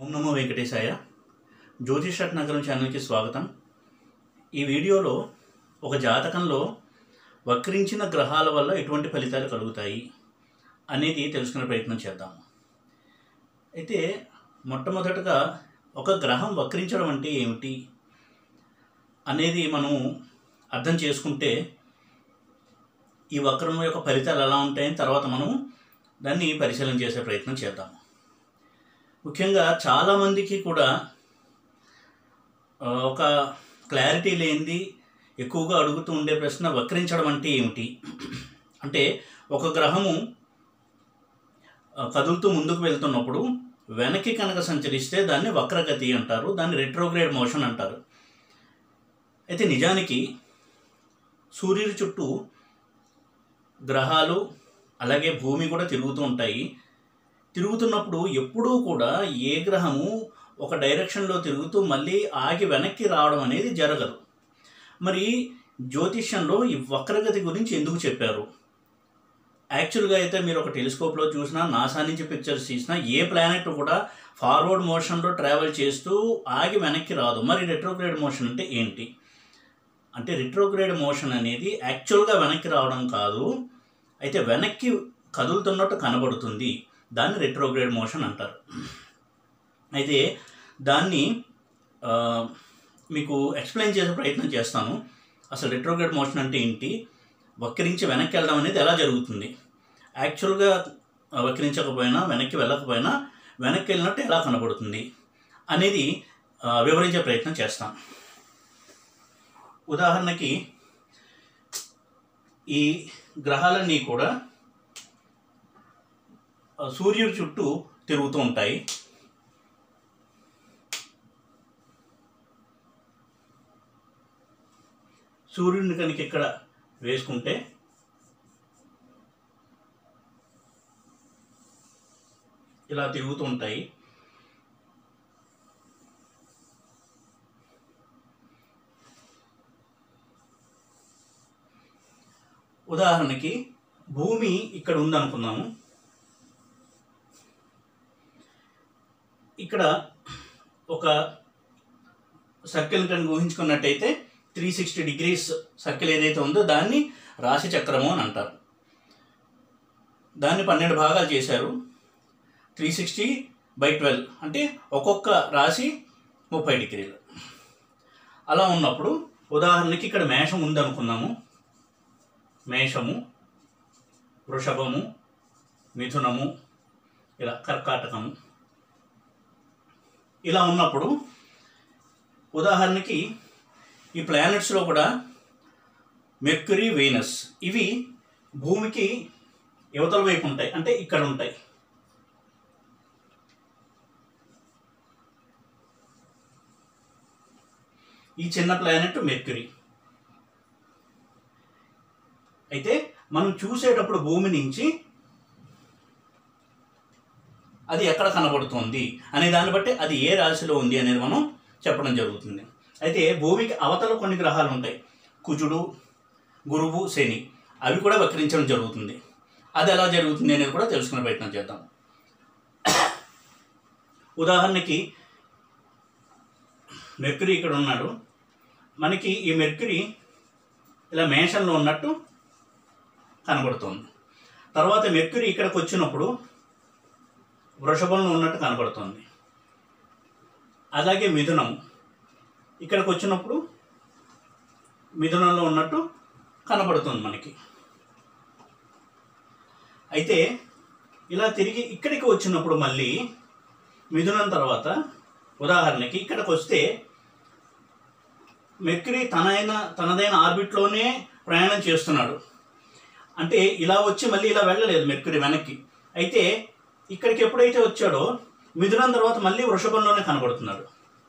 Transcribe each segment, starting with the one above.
ఓం నమో వెంకటేశాయ జ్యోతిష్ నగరం ఛానల్కి స్వాగతం ఈ వీడియోలో ఒక జాతకంలో వక్రించిన గ్రహాల వల్ల ఎటువంటి ఫలితాలు కలుగుతాయి అనేది తెలుసుకునే ప్రయత్నం చేద్దాం అయితే మొట్టమొదటగా ఒక గ్రహం వక్రించడం అంటే ఏమిటి అనేది మనం అర్థం చేసుకుంటే ఈ వక్రం యొక్క ఫలితాలు ఎలా ఉంటాయని తర్వాత మనం దాన్ని పరిశీలన చేసే ప్రయత్నం చేద్దాం ముఖ్యంగా చాలామందికి కూడా ఆ, ఒక క్లారిటీ లేనిది ఎక్కువగా అడుగుతూ ఉండే ప్రశ్న వక్రించడం అంటే ఏమిటి అంటే ఒక గ్రహము ఆ, కదులుతూ ముందుకు వెళ్తున్నప్పుడు వెనక్కి కనుక సంచరిస్తే దాన్ని వక్రగతి అంటారు దాన్ని రెట్రోగ్రేడ్ మోషన్ అంటారు అయితే నిజానికి సూర్యుడి చుట్టూ గ్రహాలు అలాగే భూమి కూడా తిరుగుతూ ఉంటాయి తిరుగుతున్నప్పుడు ఎప్పుడూ కూడా ఏ గ్రహము ఒక డైరెక్షన్లో తిరుగుతూ మళ్ళీ ఆగి వెనక్కి రావడం అనేది జరగదు మరి జ్యోతిష్యంలో ఈ వక్రగతి గురించి ఎందుకు చెప్పారు యాక్చువల్గా అయితే మీరు ఒక టెలిస్కోప్లో చూసినా నాసా నుంచి పిక్చర్స్ తీసినా ఏ ప్లానెట్ కూడా ఫార్వర్డ్ మోషన్లో ట్రావెల్ చేస్తూ ఆగి వెనక్కి రాదు మరి రెట్రోగ్రేడ్ మోషన్ అంటే ఏంటి అంటే రిట్రోగ్రేడ్ మోషన్ అనేది యాక్చువల్గా వెనక్కి రావడం కాదు అయితే వెనక్కి కదులుతున్నట్టు కనబడుతుంది దాన్ని రెట్రోగ్రేడ్ మోషన్ అంటారు అయితే దాన్ని ఆ, మీకు ఎక్స్ప్లెయిన్ చేసే ప్రయత్నం చేస్తాను అసలు రెట్రోగ్రేడ్ మోషన్ అంటే ఏంటి వక్రించి వెనక్కి వెళ్ళడం అనేది ఎలా జరుగుతుంది యాక్చువల్గా వక్రించకపోయినా వెనక్కి వెళ్ళకపోయినా వెనక్కి వెళ్ళినట్టు ఎలా కనబడుతుంది అనేది ఆ, వివరించే ప్రయత్నం చేస్తాం ఉదాహరణకి ఈ గ్రహాలన్నీ కూడా ఆ, సూర్యుడి చుట్టూ తిరుగుతూ ఉంటాయి సూర్యుడిని కనుక ఇక్కడ వేసుకుంటే ఇలా తిరుగుతూ ఉంటాయి ఉదాహరణకి భూమి ఇక్కడ ఉందనుకుందాము ఇక్కడ ఒక సర్కిల్ కనుక ఊహించుకున్నట్టయితే త్రీ సిక్స్టీ డిగ్రీస్ సర్కిల్ ఏదైతే ఉందో దాన్ని రాశి చక్రము అని అంటారు దాన్ని పన్నెండు భాగాలు చేశారు త్రీ సిక్స్టీ బై ట్వెల్వ్ అంటే ఒక్కొక్క రాశి ముప్పై డిగ్రీలు అలా ఉన్నప్పుడు ఉదాహరణకి ఇక్కడ మేషం ఉందనుకుందాము మేషము వృషభము మిథునము ఇలా కర్కాటకము ఇలా ఉన్నప్పుడు ఉదాహరణకి ఈ ప్లానెట్స్లో కూడా మెర్క్యూరీ వీనస్ ఇవి భూమికి యువతల వైపు ఉంటాయి అంటే ఇక్కడ ఉంటాయి ఈ చిన్న ప్లానెట్ మెర్క్యూరీ అయితే మనం చూసేటప్పుడు భూమి నుంచి అది ఎక్కడ కనబడుతుంది అనే దాన్ని బట్టి అది ఏ రాశిలో ఉంది అనేది మనం చెప్పడం జరుగుతుంది అయితే భూమికి అవతల కొన్ని గ్రహాలు ఉంటాయి కుజుడు గురువు శని అవి కూడా వక్రించడం జరుగుతుంది అది ఎలా జరుగుతుంది అనేది కూడా తెలుసుకునే ప్రయత్నం చేద్దాం ఉదాహరణకి మెర్క్యూరీ ఇక్కడ ఉన్నాడు మనకి ఈ మెర్క్యూరీ ఇలా మేషంలో ఉన్నట్టు కనబడుతుంది తర్వాత మెర్క్యూరీ ఇక్కడికి వచ్చినప్పుడు వృషభంలో ఉన్నట్టు కనబడుతుంది అలాగే మిథునం ఇక్కడికి వచ్చినప్పుడు మిథునంలో ఉన్నట్టు కనబడుతుంది మనకి అయితే ఇలా తిరిగి ఇక్కడికి వచ్చినప్పుడు మళ్ళీ మిథునం తర్వాత ఉదాహరణకి ఇక్కడికి వస్తే మెక్రీ తనైన తనదైన ఆర్బిట్లోనే ప్రయాణం చేస్తున్నాడు అంటే ఇలా వచ్చి మళ్ళీ ఇలా వెళ్ళలేదు మెర్క్యూరీ వెనక్కి అయితే ఇక్కడికి ఎప్పుడైతే వచ్చాడో మిథునం తర్వాత మళ్ళీ వృషభంలోనే కనబడుతున్నాడు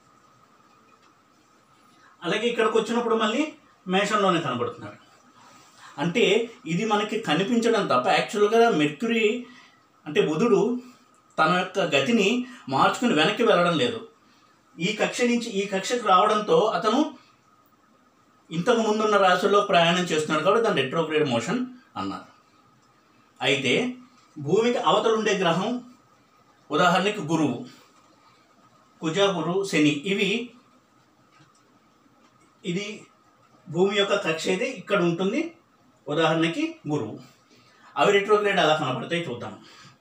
అలాగే ఇక్కడికి వచ్చినప్పుడు మళ్ళీ మేషంలోనే కనబడుతున్నాడు అంటే ఇది మనకి కనిపించడం తప్ప యాక్చువల్గా మెర్క్యూరీ అంటే బుధుడు తన యొక్క గతిని మార్చుకుని వెనక్కి వెళ్ళడం లేదు ఈ కక్ష నుంచి ఈ కక్షకు రావడంతో అతను ఇంతకు ముందున్న రాశుల్లో ప్రయాణం చేస్తున్నాడు కాబట్టి దాన్ని రెట్రోగ్రేడ్ మోషన్ అన్నారు అయితే భూమికి అవతల ఉండే గ్రహం ఉదాహరణకి గురువు కుజ గురు శని ఇవి ఇది భూమి యొక్క కక్ష అయితే ఇక్కడ ఉంటుంది ఉదాహరణకి గురువు అవి రెట్రోగ్రేడ్ ఎలా కనపడతాయి చూద్దాం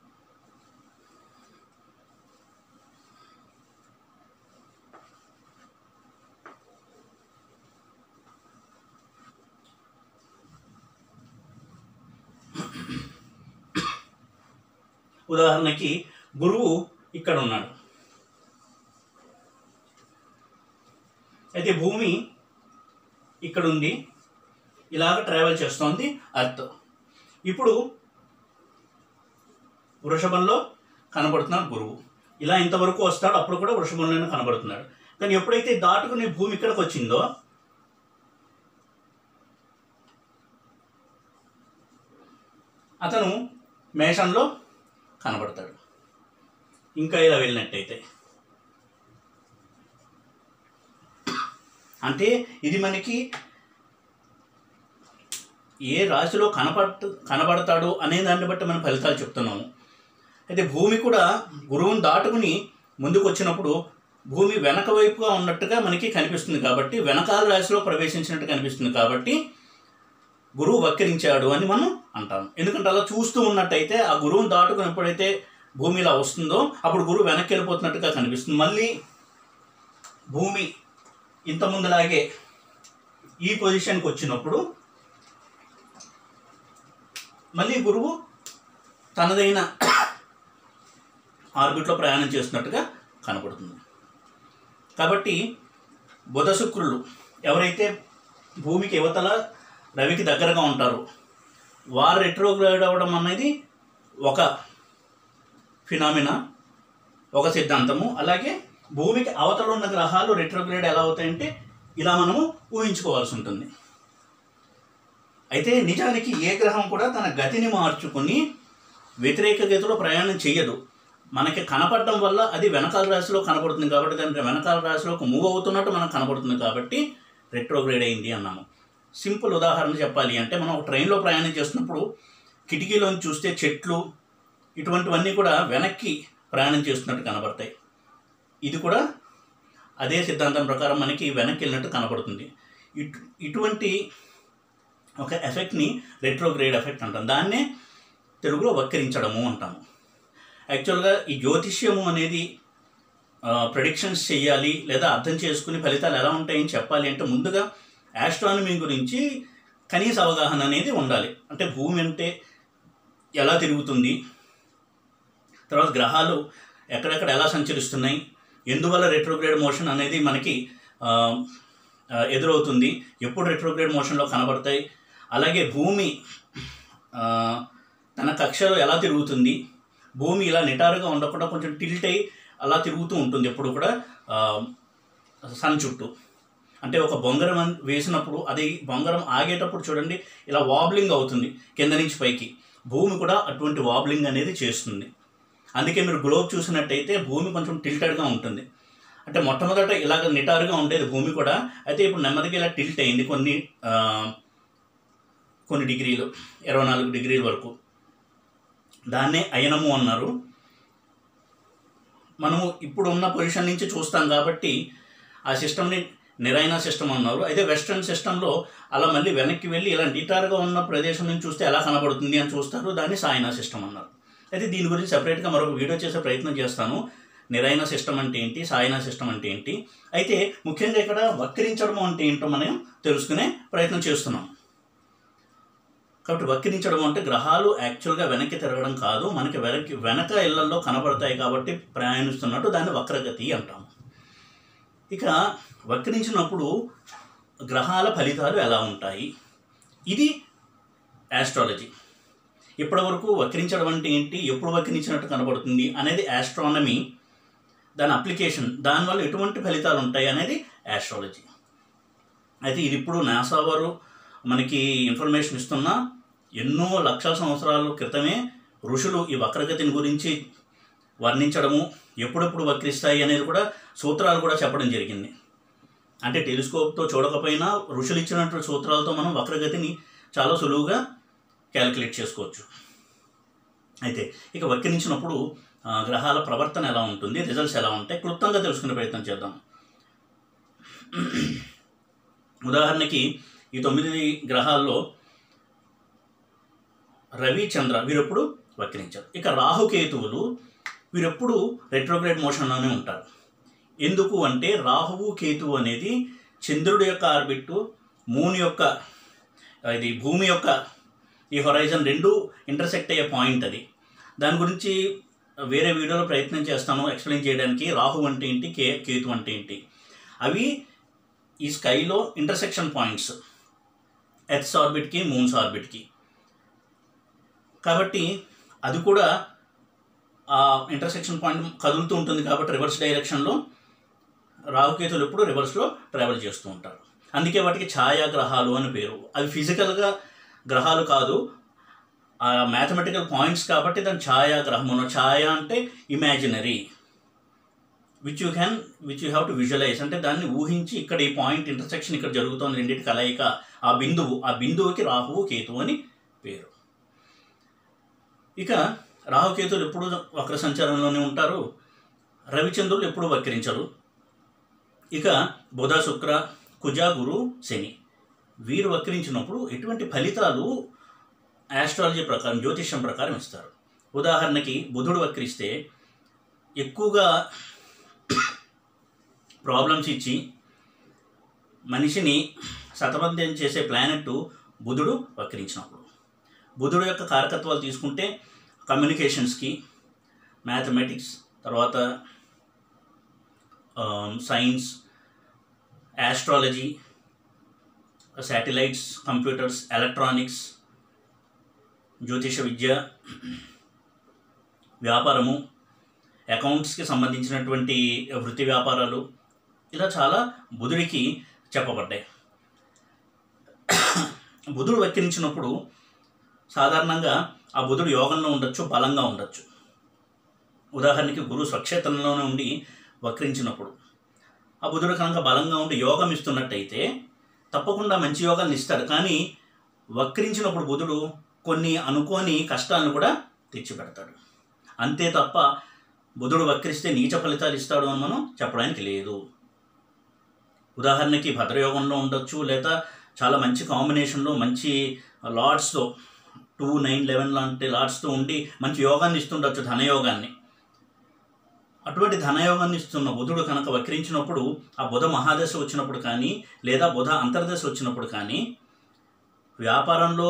ఉదాహరణకి గురువు ఇక్కడ ఉన్నాడు అయితే భూమి ఇక్కడ ఉంది ఇలాగ ట్రావెల్ చేస్తోంది అర్త్ ఇప్పుడు వృషభంలో కనబడుతున్నాడు గురువు ఇలా ఇంతవరకు వస్తాడు అప్పుడు కూడా వృషభంలోనే కనబడుతున్నాడు కానీ ఎప్పుడైతే దాటుకుని భూమి ఇక్కడికి వచ్చిందో అతను మేషంలో కనబడతాడు ఇంకా ఇలా వెళ్ళినట్టయితే అంటే ఇది మనకి ఏ రాశిలో కనపడ కనబడతాడు అనే దాన్ని బట్టి మనం ఫలితాలు చెప్తున్నాము అయితే భూమి కూడా గురువుని దాటుకుని ముందుకు వచ్చినప్పుడు భూమి వెనక వైపుగా ఉన్నట్టుగా మనకి కనిపిస్తుంది కాబట్టి వెనకాల రాశిలో ప్రవేశించినట్టు కనిపిస్తుంది కాబట్టి గురువు వక్రించాడు అని మనం అంటాం ఎందుకంటే అలా చూస్తూ ఉన్నట్టయితే ఆ గురువుని దాటుకుని ఎప్పుడైతే భూమి ఇలా వస్తుందో అప్పుడు గురువు వెనక్కి వెళ్ళిపోతున్నట్టుగా కనిపిస్తుంది మళ్ళీ భూమి ఇంత ముందులాగే ఈ పొజిషన్కి వచ్చినప్పుడు మళ్ళీ గురువు తనదైన ఆర్బిట్లో ప్రయాణం చేస్తున్నట్టుగా కనపడుతుంది కాబట్టి బుధ శుక్రులు ఎవరైతే భూమికి యువతల రవికి దగ్గరగా ఉంటారో వారు రెట్రోగ్రేడ్ అవ్వడం అనేది ఒక ఫినామినా ఒక సిద్ధాంతము అలాగే భూమికి అవతల ఉన్న గ్రహాలు రెట్రోగ్రేడ్ ఎలా అవుతాయంటే ఇలా మనము ఊహించుకోవాల్సి ఉంటుంది అయితే నిజానికి ఏ గ్రహం కూడా తన గతిని మార్చుకుని వ్యతిరేక గతిలో ప్రయాణం చేయదు మనకి కనపడడం వల్ల అది వెనకాల రాశిలో కనపడుతుంది కాబట్టి దానికి వెనకాల రాశిలోకి మూవ్ అవుతున్నట్టు మనకు కనపడుతుంది కాబట్టి రెట్రోగ్రేడ్ అయింది అన్నాము సింపుల్ ఉదాహరణ చెప్పాలి అంటే మనం ఒక ట్రైన్లో ప్రయాణం చేస్తున్నప్పుడు కిటికీలోంచి చూస్తే చెట్లు ఇటువంటివన్నీ కూడా వెనక్కి ప్రయాణం చేస్తున్నట్టు కనబడతాయి ఇది కూడా అదే సిద్ధాంతం ప్రకారం మనకి వెనక్కి వెళ్ళినట్టు కనపడుతుంది ఇటు ఇటువంటి ఒక ఎఫెక్ట్ని రెట్రోగ్రేడ్ ఎఫెక్ట్ అంటాం దాన్నే తెలుగులో వక్రించడము అంటాము యాక్చువల్గా ఈ జ్యోతిష్యము అనేది ప్రొడిక్షన్స్ చేయాలి లేదా అర్థం చేసుకుని ఫలితాలు ఎలా ఉంటాయని చెప్పాలి అంటే ముందుగా ఆస్ట్రానమీ గురించి కనీస అవగాహన అనేది ఉండాలి అంటే భూమి అంటే ఎలా తిరుగుతుంది తర్వాత గ్రహాలు ఎక్కడెక్కడ ఎలా సంచరిస్తున్నాయి ఎందువల్ల రెట్రోగ్రేడ్ మోషన్ అనేది మనకి ఆ, ఆ, ఎదురవుతుంది ఎప్పుడు రెట్రోగ్రేడ్ మోషన్లో కనబడతాయి అలాగే భూమి ఆ, తన కక్షలో ఎలా తిరుగుతుంది భూమి ఇలా నిటారుగా ఉండకుండా కొంచెం టిల్ట్ అయి అలా తిరుగుతూ ఉంటుంది ఎప్పుడు కూడా ఆ, సన్ చుట్టూ అంటే ఒక బొంగరం అన్- వేసినప్పుడు అది బొంగరం ఆగేటప్పుడు చూడండి ఇలా వాబ్లింగ్ అవుతుంది కింద నుంచి పైకి భూమి కూడా అటువంటి వాబ్లింగ్ అనేది చేస్తుంది అందుకే మీరు గ్లోబ్ చూసినట్టయితే భూమి కొంచెం టిల్టెడ్గా ఉంటుంది అంటే మొట్టమొదట ఇలాగ నిటారుగా ఉండేది భూమి కూడా అయితే ఇప్పుడు నెమ్మదిగా ఇలా టిల్ట్ అయింది కొన్ని ఆ, కొన్ని డిగ్రీలు ఇరవై నాలుగు డిగ్రీల వరకు దాన్నే అయనము అన్నారు మనము ఇప్పుడు ఉన్న పొజిషన్ నుంచి చూస్తాం కాబట్టి ఆ సిస్టమ్ని నిరైన సిస్టమ్ అన్నారు అయితే వెస్ట్రన్ సిస్టంలో అలా మళ్ళీ వెనక్కి వెళ్ళి ఇలా నిటారుగా ఉన్న ప్రదేశం నుంచి చూస్తే ఎలా కనబడుతుంది అని చూస్తారు దాన్ని సాయనా సిస్టమ్ అన్నారు అయితే దీని గురించి సపరేట్గా మరొక వీడియో చేసే ప్రయత్నం చేస్తాను నిరైన సిస్టమ్ అంటే ఏంటి సాయనా సిస్టమ్ అంటే ఏంటి అయితే ముఖ్యంగా ఇక్కడ వక్రించడం అంటే ఏంటో మనం తెలుసుకునే ప్రయత్నం చేస్తున్నాం కాబట్టి వక్రించడం అంటే గ్రహాలు యాక్చువల్గా వెనక్కి తిరగడం కాదు మనకి వెనక్కి వెనక ఇళ్లలో కనబడతాయి కాబట్టి ప్రయాణిస్తున్నట్టు దాన్ని వక్రగతి అంటాము ఇక వక్రించినప్పుడు గ్రహాల ఫలితాలు ఎలా ఉంటాయి ఇది ఆస్ట్రాలజీ ఇప్పటివరకు వక్రించడం అంటే ఏంటి ఎప్పుడు వక్రించినట్టు కనబడుతుంది అనేది ఆస్ట్రానమీ దాని అప్లికేషన్ దానివల్ల ఎటువంటి ఫలితాలు ఉంటాయి అనేది ఆస్ట్రాలజీ అయితే ఇది ఇప్పుడు నాసా వారు మనకి ఇన్ఫర్మేషన్ ఇస్తున్నా ఎన్నో లక్షల సంవత్సరాల క్రితమే ఋషులు ఈ వక్రగతిని గురించి వర్ణించడము ఎప్పుడెప్పుడు వక్రిస్తాయి అనేది కూడా సూత్రాలు కూడా చెప్పడం జరిగింది అంటే టెలిస్కోప్తో చూడకపోయినా ఋషులు ఇచ్చినటువంటి సూత్రాలతో మనం వక్రగతిని చాలా సులువుగా క్యాలిక్యులేట్ చేసుకోవచ్చు అయితే ఇక వక్రించినప్పుడు ఆ, గ్రహాల ప్రవర్తన ఎలా ఉంటుంది రిజల్ట్స్ ఎలా ఉంటాయి క్లుప్తంగా తెలుసుకునే ప్రయత్నం చేద్దాం ఉదాహరణకి ఈ తొమ్మిది గ్రహాల్లో రవి చంద్ర వీరెప్పుడు వక్రించారు ఇక రాహుకేతువులు వీరెప్పుడు రెట్రోగ్రేడ్ మోషన్లోనే ఉంటారు ఎందుకు అంటే రాహువు కేతువు అనేది చంద్రుడి యొక్క ఆర్బిట్ మూన్ యొక్క ఇది భూమి యొక్క ఈ హొరైజన్ రెండు ఇంటర్సెక్ట్ అయ్యే పాయింట్ అది దాని గురించి వేరే వీడియోలో ప్రయత్నం చేస్తాను ఎక్స్ప్లెయిన్ చేయడానికి రాహు అంటే ఏంటి కే కేతు అంటే ఏంటి అవి ఈ స్కైలో ఇంటర్సెక్షన్ పాయింట్స్ ఎర్త్స్ ఆర్బిట్కి మూన్స్ ఆర్బిట్కి కాబట్టి అది కూడా ఆ ఇంటర్సెక్షన్ పాయింట్ కదులుతూ ఉంటుంది కాబట్టి రివర్స్ డైరెక్షన్లో రాహుకేతులు ఎప్పుడు రివర్స్లో ట్రావెల్ చేస్తూ ఉంటారు అందుకే వాటికి ఛాయాగ్రహాలు అని పేరు అవి ఫిజికల్గా గ్రహాలు కాదు ఆ మ్యాథమెటికల్ పాయింట్స్ కాబట్టి దాని ఛాయాగ్రహం ఛాయ అంటే imaginary which you can which you have to visualize అంటే దాన్ని ఊహించి ఇక్కడ ఈ పాయింట్ ఇంటర్సెక్షన్ ఇక్కడ జరుగుతోంది రెండింటి కలయిక ఆ బిందువు ఆ బిందువుకి రాహువు కేతువు అని పేరు ఇక రాహుకేతులు ఎప్పుడు వక్ర సంచారంలోనే ఉంటారు రవిచంద్రులు ఎప్పుడు వక్రించరు ఇక బుధ శుక్ర కుజ గురు శని వీరు వక్రించినప్పుడు ఎటువంటి ఫలితాలు ఆస్ట్రాలజీ ప్రకారం జ్యోతిష్యం ప్రకారం ఇస్తారు ఉదాహరణకి బుధుడు వక్రిస్తే ఎక్కువగా ప్రాబ్లమ్స్ ఇచ్చి మనిషిని సతమధ్యం చేసే ప్లానెట్ బుధుడు వక్రించినప్పుడు బుధుడు యొక్క కారకత్వాలు తీసుకుంటే కమ్యూనికేషన్స్కి మ్యాథమెటిక్స్ తర్వాత science astrology satellites computers electronics జ్యోతిష విద్య వ్యాపారము అకౌంట్స్కి సంబంధించినటువంటి వృత్తి వ్యాపారాలు ఇలా చాలా బుధుడికి చెప్పబడ్డాయి బుధుడు వక్రించినప్పుడు సాధారణంగా ఆ బుధుడు యోగంలో ఉండొచ్చు బలంగా ఉండొచ్చు ఉదాహరణకి గురువు స్వక్షేత్రంలోనే ఉండి వక్రించినప్పుడు ఆ బుధుడు కనుక బలంగా ఉండి యోగం ఇస్తున్నట్టయితే తప్పకుండా మంచి యోగాన్ని ఇస్తాడు కానీ వక్రించినప్పుడు బుధుడు కొన్ని అనుకోని కష్టాలను కూడా తెచ్చిపెడతాడు అంతే తప్ప బుధుడు వక్రిస్తే నీచ ఫలితాలు ఇస్తాడు అని మనం చెప్పడానికి లేదు ఉదాహరణకి భద్రయోగంలో ఉండొచ్చు లేదా చాలా మంచి కాంబినేషన్లో మంచి లార్డ్స్తో టూ నైన్ లెవెన్ లాంటి లార్డ్స్తో ఉండి మంచి యోగాన్ని ఇస్తుండొచ్చు ధనయోగాన్ని అటువంటి ధనయోగాన్ని ఇస్తున్న బుధుడు కనుక వక్రించినప్పుడు ఆ బుధ మహాదశ వచ్చినప్పుడు కానీ లేదా బుధ అంతర్దశ వచ్చినప్పుడు కానీ వ్యాపారంలో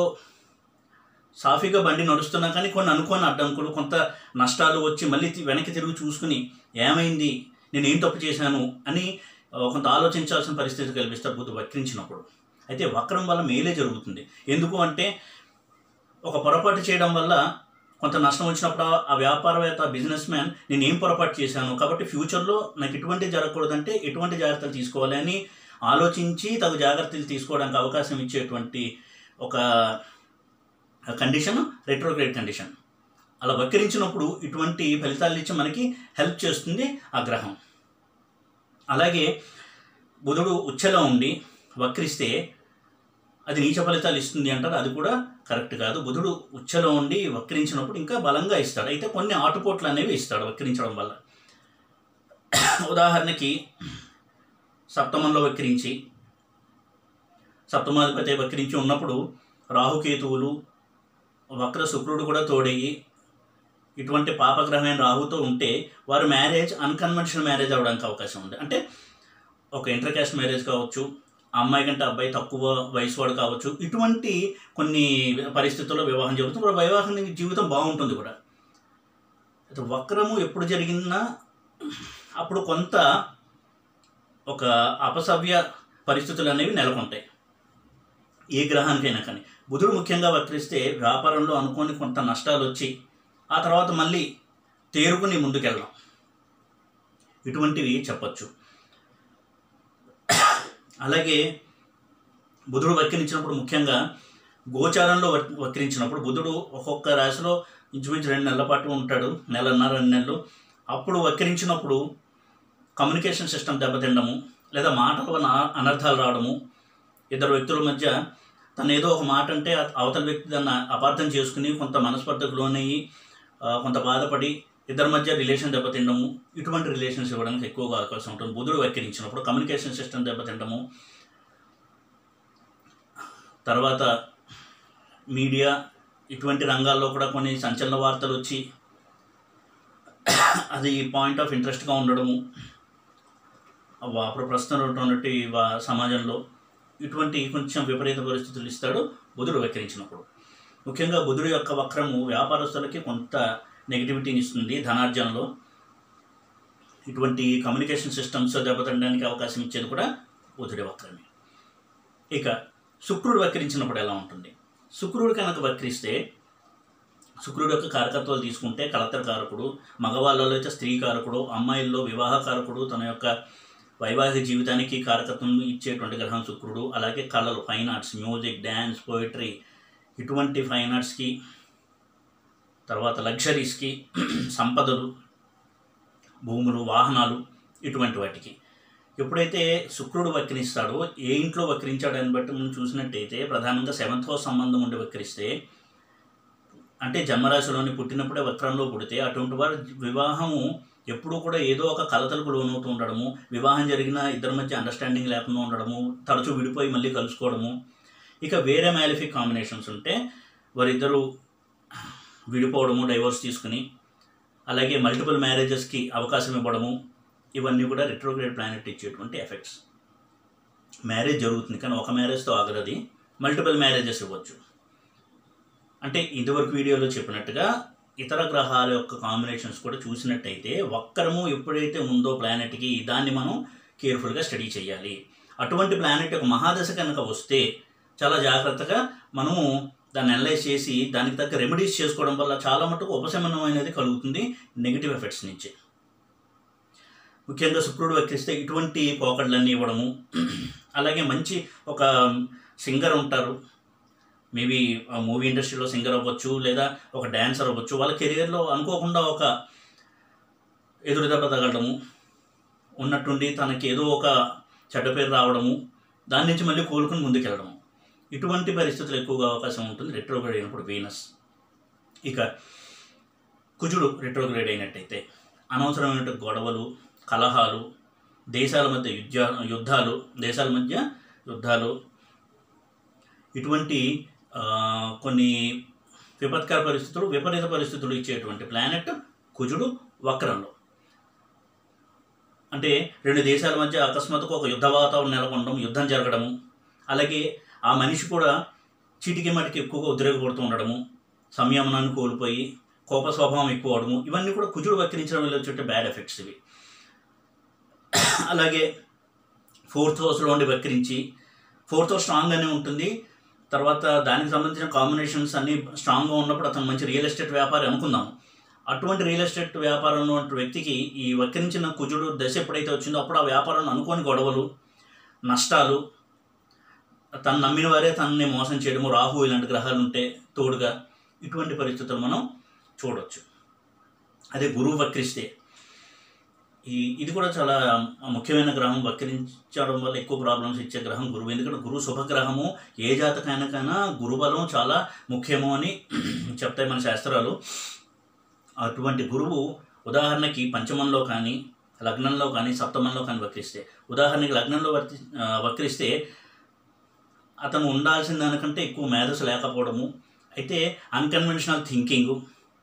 సాఫీగా బండి నడుస్తున్నా కానీ కొన్ని అనుకోని అడ్డంకులు కొంత నష్టాలు వచ్చి మళ్ళీ తి- వెనక్కి తిరిగి చూసుకుని ఏమైంది నేను ఏం తప్పు చేశాను అని ఆ, కొంత ఆలోచించాల్సిన పరిస్థితి కల్పిస్తారు బుద్ధ వక్రించినప్పుడు అయితే వక్రం వల్ల మేలే జరుగుతుంది ఎందుకు అంటే ఒక పొరపాటు చేయడం వల్ల కొంత నష్టం వచ్చినప్పుడు ఆ- ఆ వ్యాపారవేత్త బిజినెస్ మ్యాన్ నేను ఏం పొరపాటు చేశాను కాబట్టి ఫ్యూచర్లో నాకు ఎటువంటి జరగకూడదంటే ఎటువంటి జాగ్రత్తలు తీసుకోవాలి అని ఆలోచించి తగు జాగ్రత్తలు తీసుకోవడానికి అవకాశం ఇచ్చేటువంటి ఒక కండిషన్ రెట్రోగ్రేడ్ కండిషన్ అలా వక్రించినప్పుడు ఇటువంటి ఫలితాలు ఇచ్చి మనకి హెల్ప్ చేస్తుంది ఆ గ్రహం అలాగే బుధుడు ఉచ్చలో ఉండి వక్రిస్తే అది నీచ ఫలితాలు ఇస్తుంది అంటారు అది కూడా కరెక్ట్ కాదు బుధుడు ఉచ్చలో ఉండి వక్రించినప్పుడు ఇంకా బలంగా ఇస్తాడు అయితే కొన్ని ఆటుపోట్లు అనేవి ఇస్తాడు వక్రించడం వల్ల ఉదాహరణకి సప్తమంలో వక్రించి సప్తమాధిపతి వక్రించి ఉన్నప్పుడు రాహుకేతువులు వక్ర శుక్రుడు కూడా తోడయ్యి ఇటువంటి పాపగ్రహమైన రాహుతో ఉంటే వారు మ్యారేజ్ అన్కన్వెన్షనల్ మ్యారేజ్ అవ్వడానికి అవకాశం ఉంది అంటే ఒక ఇంటర్ కాస్ట్ మ్యారేజ్ కావచ్చు ఆ అమ్మాయి కంటే అబ్బాయి తక్కువ వయసు వాడు కావచ్చు ఇటువంటి కొన్ని పరిస్థితుల్లో వివాహం జరుగుతుంది ఇప్పుడు వివాహం జీవితం బాగుంటుంది కూడా అయితే వక్రము ఎప్పుడు జరిగినా అప్పుడు కొంత ఒక అపసవ్య పరిస్థితులు అనేవి నెలకొంటాయి ఏ గ్రహానికైనా కానీ బుధుడు ముఖ్యంగా వక్రిస్తే వ్యాపారంలో అనుకోని కొంత నష్టాలు వచ్చి ఆ తర్వాత మళ్ళీ తేరుకుని ముందుకెళ్ళడం ఇటువంటివి చెప్పచ్చు అలాగే బుధుడు వక్రించినప్పుడు ముఖ్యంగా గోచారంలో వక్- వక్రించినప్పుడు బుధుడు ఒక్కొక్క రాశిలో ఇంచుమించు రెండు నెలల పాటు ఉంటాడు నెలన్నర రెండు నెలలు అప్పుడు వక్రించినప్పుడు కమ్యూనికేషన్ సిస్టమ్ దెబ్బతిండము లేదా మాటల వల్ల అన- అనర్థాలు రావడము ఇద్దరు వ్యక్తుల మధ్య తను ఏదో ఒక మాట అంటే అత- అవతల వ్యక్తి దాన్ని అపార్థం చేసుకుని కొంత మనస్పర్ధకు లోనయ్యి ఆ, కొంత బాధపడి ఇద్దరి మధ్య రిలేషన్ దెబ్బతిండము ఇటువంటి రిలేషన్స్ ఇవ్వడానికి ఎక్కువగా అవకాశం ఉంటుంది బుధుడు వక్రించినప్పుడు కమ్యూనికేషన్ సిస్టమ్ దెబ్బతిండము తర్వాత మీడియా ఇటువంటి రంగాల్లో కూడా కొన్ని సంచలన వార్తలు వచ్చి అది పాయింట్ ఆఫ్ ఇంట్రెస్ట్గా ఉండడము వా- అప్పుడు ప్రస్తుతం ఉన్నటువంటి వా- సమాజంలో ఇటువంటి కొంచెం విపరీత పరిస్థితులు ఇస్తాడు బుధుడు వక్రించినప్పుడు ముఖ్యంగా బుధుడు యొక్క వక్రము వ్యాపారస్తులకి కొంత నెగిటివిటీని ఇస్తుంది ధనార్జనలో ఇటువంటి కమ్యూనికేషన్ సిస్టమ్స్ దెబ్బతినడానికి అవకాశం ఇచ్చేది కూడా బుధుడి వక్రమే ఇక శుక్రుడు వక్రించినప్పుడు ఎలా ఉంటుంది శుక్రుడు కనుక వక్రిస్తే శుక్రుడు యొక్క కారకత్వాలు తీసుకుంటే కలత్ర కారకుడు మగవాళ్ళలో అయితే స్త్రీ కారకుడు అమ్మాయిల్లో వివాహ కారకుడు తన యొక్క వైవాహిక జీవితానికి కారకత్వం ఇచ్చేటువంటి గ్రహం శుక్రుడు అలాగే కళలు fine arts music dance poetry ఇటువంటి ఫైన్ ఆర్ట్స్కి తర్వాత లగ్జరీస్కి సంపదలు భూములు వాహనాలు ఇటువంటి వాటికి ఎప్పుడైతే శుక్రుడు వక్రిస్తాడో ఏ ఇంట్లో వక్రించాడని బట్టి మనం చూసినట్టయితే ప్రధానంగా సెవెంత్ హౌస్ సంబంధం ఉండి వక్రిస్తే అంటే జన్మరాశిలోని పుట్టినప్పుడే వక్రంలో పుడితే అటువంటి వారి వివాహము ఎప్పుడూ కూడా ఏదో ఒక కలతలకు లోనవుతూ ఉండడము వివాహం జరిగిన ఇద్దరి మధ్య అండర్స్టాండింగ్ లేకుండా ఉండడము తరచూ విడిపోయి మళ్ళీ కలుసుకోవడము ఇక వేరే మ్యాలిఫిక్ కాంబినేషన్స్ ఉంటే వారిద్దరూ విడిపోవడము డైవోర్స్ తీసుకుని అలాగే మల్టిపుల్ మ్యారేజెస్కి అవకాశం ఇవ్వడము ఇవన్నీ కూడా రెట్రోగ్రేడ్ ప్లానెట్ ఇచ్చేటువంటి ఎఫెక్ట్స్ మ్యారేజ్ జరుగుతుంది కానీ ఒక మ్యారేజ్తో ఆగదది మల్టిపుల్ మ్యారేజెస్ ఇవ్వచ్చు అంటే ఇదివరకు వీడియోలో చెప్పినట్టుగా ఇతర గ్రహాల యొక్క కాంబినేషన్స్ కూడా చూసినట్టయితే ఒక్కరము ఎప్పుడైతే ఉందో ప్లానెట్కి దాన్ని మనం కేర్ఫుల్గా స్టడీ చేయాలి అటువంటి ప్లానెట్ యొక్క మహాదశ కనుక వస్తే చాలా జాగ్రత్తగా మనము దాన్ని అనలైజ్ చేసి దానికి తగ్గ రెమెడీస్ చేసుకోవడం వల్ల చాలా మటుకు ఉపశమనం అనేది కలుగుతుంది నెగిటివ్ ఎఫెక్ట్స్ నుంచి ముఖ్యంగా శుక్రుడు వక్రిస్తే ఇటువంటి పోకడ్లన్నీ ఇవ్వడము అలాగే మంచి ఒక సింగర్ ఉంటారు మేబీ మూవీ ఇండస్ట్రీలో సింగర్ అవ్వచ్చు లేదా ఒక డ్యాన్సర్ అవ్వచ్చు వాళ్ళ కెరియర్లో అనుకోకుండా ఒక ఎదురు దెబ్బ తగలడము ఉన్నట్టుండి తనకి ఏదో ఒక చెడ్డ పేరు రావడము దాని నుంచి మళ్ళీ కోలుకుని ముందుకెళ్ళడము ఇటువంటి పరిస్థితులు ఎక్కువగా అవకాశం ఉంటుంది రెట్రోగ్రేడ్ అయినప్పుడు వీనస్ ఇక కుజుడు రెట్రోగ్రేడ్ అయినట్టయితే అనవసరమైన గొడవలు కలహాలు దేశాల మధ్య యుద్ధ యుద్ధాలు దేశాల మధ్య యుద్ధాలు ఇటువంటి ఆ, కొన్ని విపత్కర పరిస్థితులు విపరీత పరిస్థితులు ఇచ్చేటువంటి ప్లానెట్ కుజుడు వక్రంలో అంటే రెండు దేశాల మధ్య అకస్మాత్తుగా ఒక యుద్ధ వాతావరణం నెలకొనడం యుద్ధం జరగడము అలాగే ఆ మనిషి కూడా చీటికి మటికి ఎక్కువగా ఉద్రేకపడుతూ ఉండడము సంయమనాన్ని కోల్పోయి కోప స్వభావం ఎక్కువ అవడము ఇవన్నీ కూడా కుజుడు వక్రించడం వల్ల వచ్చే బ్యాడ్ ఎఫెక్ట్స్ ఇవి అలాగే ఫోర్త్ హౌస్లో ఉండి వక్రించి ఫోర్త్ హౌస్ స్ట్రాంగ్గానే ఉంటుంది తర్వాత దానికి సంబంధించిన కాంబినేషన్స్ అన్నీ స్ట్రాంగ్గా ఉన్నప్పుడు అతను మంచి రియల్ ఎస్టేట్ వ్యాపారి అనుకుందాం అటువంటి రియల్ ఎస్టేట్ వ్యాపారంలో ఉన్న వ్యక్తికి ఈ వక్రించిన కుజుడు దశ ఎప్పుడైతే వచ్చిందో అప్పుడు ఆ వ్యాపారంలో అనుకోని గొడవలు నష్టాలు తను నమ్మిన వారే తనని మోసం చేయడము రాహు ఇలాంటి గ్రహాలు ఉంటే తోడుగా ఇటువంటి పరిస్థితులు మనం చూడవచ్చు అదే గురువు వక్రిస్తే ఈ ఇది కూడా చాలా ముఖ్యమైన గ్రహం వక్రించడం వల్ల ఎక్కువ ప్రాబ్లమ్స్ ఇచ్చే గ్రహం గురువు ఎందుకంటే గురువు శుభగ్రహము ఏ జాతకానికైనా గురుబలం చాలా ముఖ్యము అని చెప్తాయి మన శాస్త్రాలు అటువంటి గురువు ఉదాహరణకి పంచమంలో కానీ లగ్నంలో కానీ సప్తమంలో కానీ వక్రిస్తే ఉదాహరణకి లగ్నంలో వర్తి ఆ, వక్రిస్తే అతను ఉండాల్సిన దానికంటే ఎక్కువ మేధస్సు లేకపోవడము అయితే అన్కన్వెన్షనల్ థింకింగ్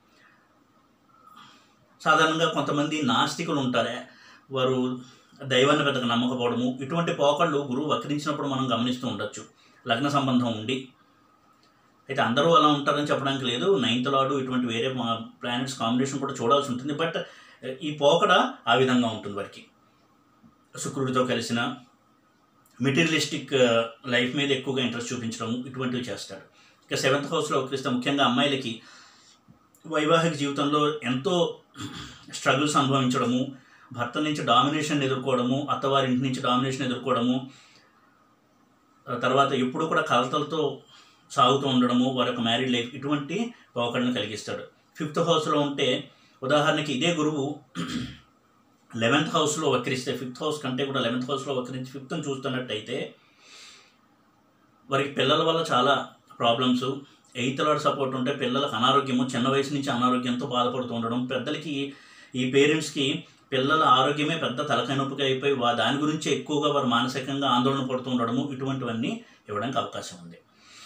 సాధారణంగా కొంతమంది నాస్తికులు ఉంటారే వారు దైవాన్ని పెద్దగా నమ్మకపోవడము ఇటువంటి పోకళ్ళు గురువు వక్రించినప్పుడు మనం గమనిస్తూ ఉండొచ్చు లగ్న సంబంధం ఉండి అయితే అందరూ అలా ఉంటారని చెప్పడానికి లేదు నైన్త్ లాడు ఇటువంటి వేరే ప్లానెట్స్ కాంబినేషన్ కూడా చూడాల్సి ఉంటుంది బట్ ఈ పోకడ ఆ విధంగా ఉంటుంది వారికి శుక్రుడితో కలిసిన మెటీరియలిస్టిక్ లైఫ్ మీద ఎక్కువగా ఇంట్రెస్ట్ చూపించడం ఇటువంటివి చేస్తాడు ఇక సెవెంత్ హౌస్లో వక్రిస్తే ముఖ్యంగా అమ్మాయిలకి వైవాహిక జీవితంలో ఎంతో స్ట్రగుల్స్ అనుభవించడము భర్త నుంచి డామినేషన్ ఎదుర్కోవడము అత్తవారింటి నుంచి డామినేషన్ ఎదుర్కోవడము ఆ తర్వాత ఎప్పుడు కూడా కలతలతో సాగుతూ ఉండడము వారి యొక్క మ్యారీడ్ లైఫ్ ఇటువంటి పోకడను కలిగిస్తాడు ఫిఫ్త్ హౌస్లో ఉంటే ఉదాహరణకి ఇదే గురువు లెవెన్త్ హౌస్లో వక్రిస్తే ఫిఫ్త్ హౌస్ కంటే కూడా లెవెన్త్ హౌస్లో వక్రించి ఫిఫ్త్ని చూస్తున్నట్టయితే వారికి పిల్లల వల్ల చాలా ప్రాబ్లమ్స్ ఎయిత్ లాడ్ సపోర్ట్ ఉంటే పిల్లలకు అనారోగ్యము చిన్న వయసు నుంచి అనారోగ్యంతో బాధపడుతూ ఉండడం పెద్దలకి ఈ పేరెంట్స్కి పిల్లల ఆరోగ్యమే పెద్ద తలకాయ నొప్పిగా అయిపోయి వా దాని గురించి ఎక్కువగా వారు మానసికంగా ఆందోళన పడుతూ ఉండడము ఇటువంటివన్నీ ఇవ్వడానికి అవకాశం ఉంది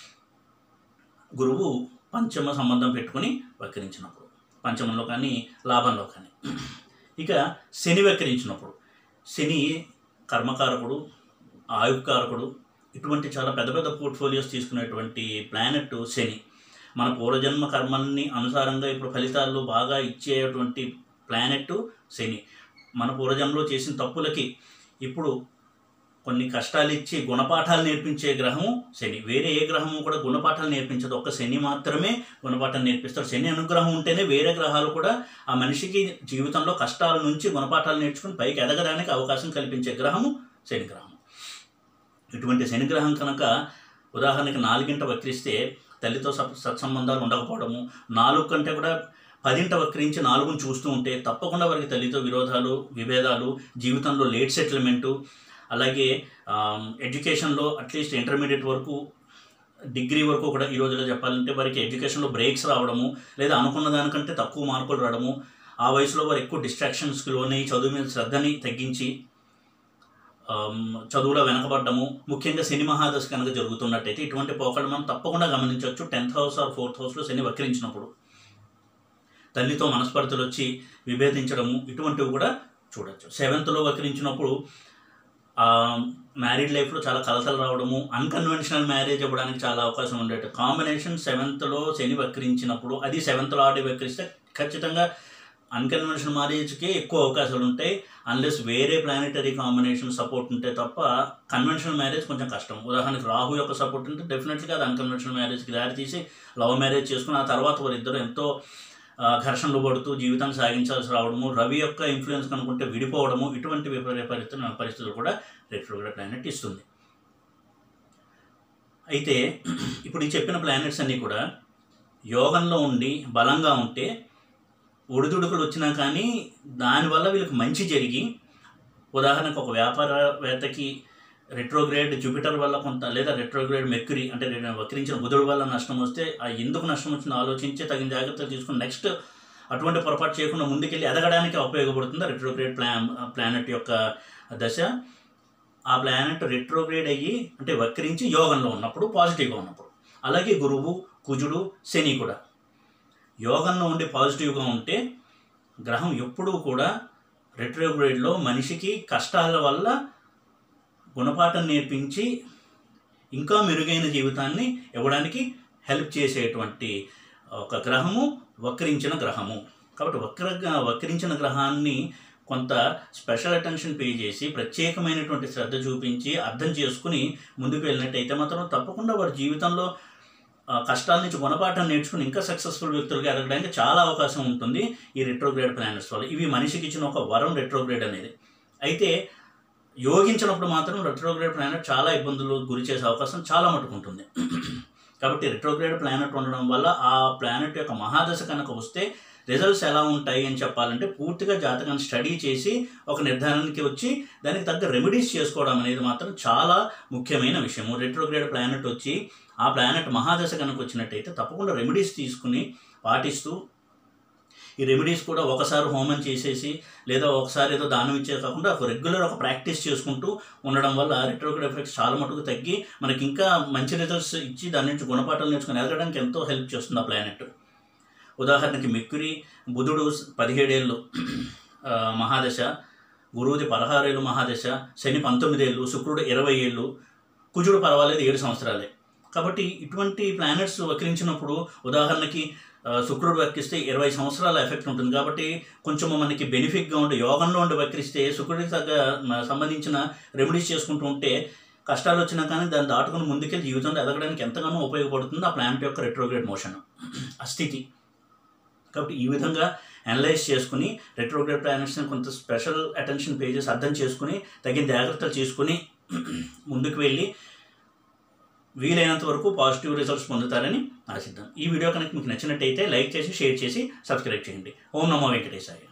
గురువు పంచమ సంబంధం పెట్టుకుని వక్రించినప్పుడు పంచమంలో కానీ లాభంలో కానీ ఇక శని వక్రించినప్పుడు శని కర్మకారకుడు ఆయుకారకుడు ఇటువంటి చాలా పెద్ద పెద్ద పోర్ట్ఫోలియోస్ తీసుకునేటువంటి ప్లానెట్ శని మన పూర్వజన్మ కర్మల్ని అనుసారంగా ఇప్పుడు ఫలితాలు బాగా ఇచ్చేటువంటి ప్లానెట్ శని మన పూర్వజన్మలో చేసిన తప్పులకి ఇప్పుడు కొన్ని కష్టాలు ఇచ్చి గుణపాఠాలు నేర్పించే గ్రహము శని వేరే ఏ గ్రహము కూడా గుణపాఠాలు నేర్పించదు ఒక్క శని మాత్రమే గుణపాఠాలు నేర్పిస్తారు శని అనుగ్రహం ఉంటేనే వేరే గ్రహాలు కూడా ఆ మనిషికి జీవితంలో కష్టాల నుంచి గుణపాఠాలు నేర్చుకుని పైకి ఎదగడానికి అవకాశం కల్పించే గ్రహము శని గ్రహం ఇటువంటి శని గ్రహం కనుక ఉదాహరణకి నాలుగింట వక్రిస్తే తల్లితో సత్ సత్సంబంధాలు ఉండకపోవడము నాలుగు కంటే కూడా పదింట వక్రించి నాలుగును చూస్తూ ఉంటే తప్పకుండా వారికి తల్లితో విరోధాలు విభేదాలు జీవితంలో లేట్ సెటిల్మెంటు అలాగే ఎడ్యుకేషన్లో అట్లీస్ట్ ఇంటర్మీడియట్ వరకు డిగ్రీ వరకు కూడా ఈ రోజుల్లో చెప్పాలంటే వారికి ఎడ్యుకేషన్లో బ్రేక్స్ రావడము లేదా అనుకున్న దానికంటే తక్కువ మార్కులు రావడము ఆ వయసులో వారు ఎక్కువ డిస్ట్రాక్షన్స్కి లోనై చదువు మీద శ్రద్ధని తగ్గించి ఆమ్, చదువులో వెనకబడ్డము ముఖ్యంగా శని మహాదశ కనుక జరుగుతున్నట్టయితే ఇటువంటి పోకడ మనం తప్పకుండా గమనించవచ్చు టెన్త్ హౌస్ ఆర్ ఫోర్త్ హౌస్లో శని వక్రించినప్పుడు తల్లితో మనస్పర్ధలు వచ్చి విభేదించడము ఇటువంటివి కూడా చూడొచ్చు సెవెంత్లో వక్రించినప్పుడు మ్యారీడ్ లైఫ్లో చాలా కలతలు రావడము అన్కన్వెన్షనల్ మ్యారేజ్ అవ్వడానికి చాలా అవకాశం ఉండేది కాంబినేషన్ సెవెంత్లో శని వక్రించినప్పుడు అది సెవెంత్లో ఆడి వక్రిస్తే ఖచ్చితంగా అన్కన్వెన్షనల్ మ్యారేజ్కే ఎక్కువ అవకాశాలు ఉంటాయి అన్లెస్ వేరే ప్లానెటరీ కాంబినేషన్ సపోర్ట్ ఉంటే తప్ప కన్వెన్షనల్ మ్యారేజ్ కొంచెం కష్టం ఉదాహరణకి రాహు యొక్క సపోర్ట్ ఉంటే డెఫినెట్గా అది అన్కన్వెన్షనల్ మ్యారేజ్కి దారి తీసి లవ్ మ్యారేజ్ చేసుకుని ఆ తర్వాత వారిద్దరు ఎంతో ఆ, ఘర్షణలు పడుతూ జీవితాన్ని సాగించాల్సి రావడము రవి యొక్క ఇన్ఫ్లుయెన్స్ కనుకుంటే విడిపోవడము ఇటువంటి విపరీత పరిస్థితులు పరిస్థితులు కూడా రెట్రోగ్రేడ్ ప్లానెట్ ఇస్తుంది అయితే ఇప్పుడు ఈ చెప్పిన ప్లానెట్స్ అన్నీ కూడా యోగంలో ఉండి బలంగా ఉంటే ఒడిదుడుకులు వచ్చినా కానీ దానివల్ల వీళ్ళకి మంచి జరిగి ఉదాహరణకు ఒక వ్యాపారవేత్తకి రెట్రోగ్రేడ్ జూపిటర్ వల్ల కొంత లేదా రెట్రోగ్రేడ్ మెక్యురీ అంటే రె- వక్రించిన బుధుడు వల్ల నష్టం వస్తే ఆ ఎందుకు నష్టం వచ్చిందో ఆలోచించి తగిన జాగ్రత్తలు తీసుకుని నెక్స్ట్ అటువంటి పొరపాటు చేయకుండా ముందుకెళ్ళి ఎదగడానికి ఉపయోగపడుతుంది రెట్రోగ్రేడ్ ప్లా ప్లానెట్ యొక్క దశ ఆ ప్లానెట్ రెట్రోగ్రేడ్ అయ్యి అంటే వక్రించి యోగంలో ఉన్నప్పుడు పాజిటివ్గా ఉన్నప్పుడు అలాగే గురువు కుజుడు శని కూడా యోగంలో ఉండి పాజిటివ్గా ఉంటే గ్రహం ఎప్పుడూ కూడా రెట్రోగ్రేడ్లో మనిషికి కష్టాల వల్ల గుణపాఠం నేర్పించి ఇంకా మెరుగైన జీవితాన్ని ఇవ్వడానికి హెల్ప్ చేసేటువంటి ఒక గ్రహము వక్రించిన గ్రహము కాబట్టి వక్ర వక్రించిన గ్రహాన్ని కొంత స్పెషల్ అటెన్షన్ పే చేసి ప్రత్యేకమైనటువంటి శ్రద్ధ చూపించి అర్థం చేసుకుని ముందుకు వెళ్ళినట్టయితే మాత్రం తప్పకుండా వారి జీవితంలో ఆ, కష్టాల నుంచి గుణపాఠం నేర్చుకుని ఇంకా సక్సెస్ఫుల్ వ్యక్తులుగా ఎదగడానికి చాలా అవకాశం ఉంటుంది ఈ రెట్రోగ్రేడ్ ప్లానెట్స్ వల్ల ఇవి మనిషికి ఇచ్చిన ఒక వరం రెట్రోగ్రేడ్ అనేది అయితే యోగించినప్పుడు మాత్రం రెట్రోగ్రేడ్ ప్లానెట్ చాలా ఇబ్బందులు గురి చేసే అవకాశం చాలా మటుకు ఉంటుంది కాబట్టి రెట్రోగ్రేడ్ ప్లానెట్ ఉండడం వల్ల ఆ ప్లానెట్ యొక్క మహాదశ కనుక వస్తే రిజల్ట్స్ ఎలా ఉంటాయి అని చెప్పాలంటే పూర్తిగా జాతకాన్ని స్టడీ చేసి ఒక నిర్ధారణకి వచ్చి దానికి తగ్గ రెమెడీస్ చేసుకోవడం అనేది మాత్రం చాలా ముఖ్యమైన విషయము రెట్రోగ్రేడ్ ప్లానెట్ వచ్చి ఆ ప్లానెట్ మహాదశ కనుక వచ్చినట్టయితే తప్పకుండా రెమెడీస్ తీసుకుని పాటిస్తూ ఈ రెమెడీస్ కూడా ఒకసారి హోమం చేసేసి లేదా ఒకసారి ఏదో దానం ఇచ్చే కాకుండా ఒక రెగ్యులర్ ఒక ప్రాక్టీస్ చేసుకుంటూ ఉండడం వల్ల రెట్రోగ్రేడ్ ఎఫెక్ట్స్ చాలా మటుకు తగ్గి మనకి ఇంకా మంచి రిజల్ట్స్ ఇచ్చి దాని నుంచి గుణపాఠాలు నేర్చుకుని ఎదగడానికి ఎంతో హెల్ప్ చేస్తుంది ఆ ప్లానెట్ ఉదాహరణకి మెక్యురీ బుధుడు పదిహేడేళ్ళు ఆ, మహాదశ గురువుది పదహారేళ్ళు మహాదశ శని పంతొమ్మిదేళ్ళు శుక్రుడు ఇరవై ఏళ్ళు కుజుడు పర్వాలేదు ఏడు సంవత్సరాలే కాబట్టి ఇటువంటి ప్లానెట్స్ వక్రించినప్పుడు ఉదాహరణకి ఆ, శుక్రుడు వక్రిస్తే ఇరవై సంవత్సరాల ఎఫెక్ట్ ఉంటుంది కాబట్టి కొంచెం మనకి బెనిఫిట్గా ఉండి యోగంలో ఉండి వక్రిస్తే శుక్రుడికి తగ్గ మ- సంబంధించిన రెమెడీస్ చేసుకుంటూ ఉంటే కష్టాలు వచ్చినా కానీ దాన్ని దాటుకుని ముందుకెళ్ళి జీవితంలో ఎదగడానికి ఎంతగానో ఉపయోగపడుతుంది ఆ ప్లానెట్ యొక్క రెట్రోగ్రేడ్ మోషన్ ఆ స్థితి కాబట్టి ఈ విధంగా అనలైజ్ చేసుకుని రెట్రోగ్రేడ్ ప్లానెట్స్ని కొంత స్పెషల్ అటెన్షన్ పే చేసి అర్థం చేసుకుని తగిన జాగ్రత్తలు చేసుకుని ముందుకు వెళ్ళి వీలైనంత వరకు పాజిటివ్ రిజల్ట్స్ పొందుతారని ఆశిద్దాం ఈ వీడియో కనుక మీకు నచ్చినట్టయితే లైక్ చేసి షేర్ చేసి సబ్స్క్రైబ్ చేయండి ఓం నమో వెంకటేశాయ